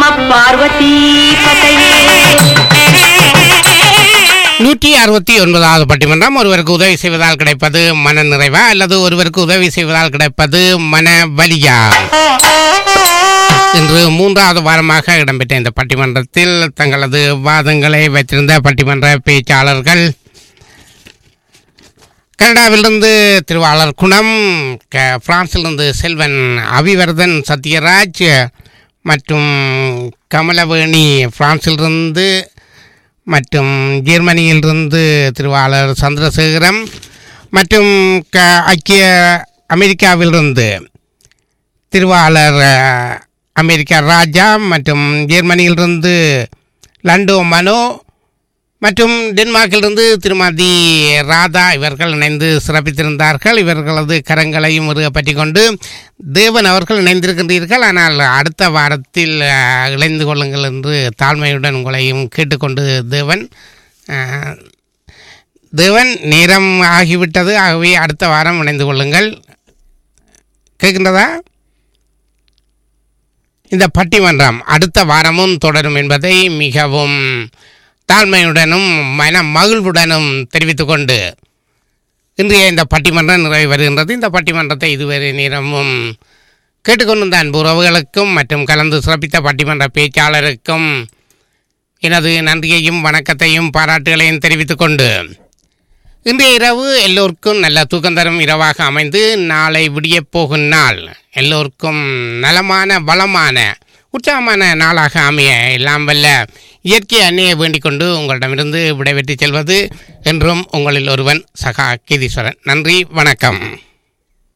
பார்வதி பதையே நூற்றி அறுபத்தி ஒன்பதாவது பட்டிமன்றம் ஒருவருக்கு உதவி செய்வதால் கிடைப்பது மன நிறைவா அல்லது ஒருவருக்கு உதவி செய்வதால் கிடைப்பது மன வலியா இன்று மூன்றாவது வாரமாக இடம்பெற்ற இந்த பட்டிமன்றத்தில் தங்களது வாதங்களை வைத்திருந்த பட்டிமன்ற பேச்சாளர்கள் கனடாவிலிருந்து திருவாளர் குணம் க பிரான்சிலிருந்து செல்வன் அபிவர்தன் சத்யராஜ் மற்றும் கமலவேணி பிரான்சிலிருந்து மற்றும் ஜெர்மனியிலிருந்து திருவாளர் சந்திரசேகரம் மற்றும் க ஐக்கிய அமெரிக்காவிலிருந்து திருவாளர் அஹ், அமெரிக்கா ராஜா மற்றும் ஜெர்மனியிலிருந்து லண்டோ மனோ மற்றும் டென்மார்க்கிலிருந்து திருமதி ராதா இவர்கள் இணைந்து சிறப்பித்திருந்தார்கள் இவர்களது கரங்களையும் முருக பற்றி கொண்டு தேவன் அவர்கள் இணைந்திருக்கின்றீர்கள் ஆனால் அடுத்த வாரத்தில் அஹ், இணைந்து கொள்ளுங்கள் என்று தாழ்மையுடன் உங்களையும் கேட்டுக்கொண்டு தேவன் அஹ், தேவன் நேரம் ஆகிவிட்டது ஆகவே அடுத்த வாரம் இணைந்து கொள்ளுங்கள் கேட்கின்றதா இந்த பட்டிமன்றம் அடுத்த வாரமும் தொடரும் என்பதை மிகவும் தாழ்மையுடனும் மன மகிழ்வுடனும் தெரிவித்துக் கொண்டு இன்றைய இந்த பட்டிமன்றம் நிறைவு வருகின்றது இந்த பட்டிமன்றத்தை இதுவரை நேரமும் கேட்டுக்கொண்டிருந்த அன்பு உறவுகளுக்கும் மற்றும் கலந்து சிறப்பித்த பட்டிமன்ற பேச்சாளருக்கும் எனது நன்றியையும் வணக்கத்தையும் பாராட்டுகளையும் தெரிவித்துக் கொண்டு இன்றைய இரவு எல்லோருக்கும் நல்ல தூக்கம் தரும் இரவாக அமைந்து நாளை விடியப் போகும் நாள் எல்லோருக்கும் நலமான வளமான உற்சாகமான நாளாக அமைய எல்லாம் வல்ல இயற்கை அன்னையை வேண்டிக் கொண்டு உங்களிடமிருந்து விடைபெற்றுச் செல்வது என்றும் உங்களில் ஒருவன் சகா கீதீஸ்வரன் நன்றி வணக்கம்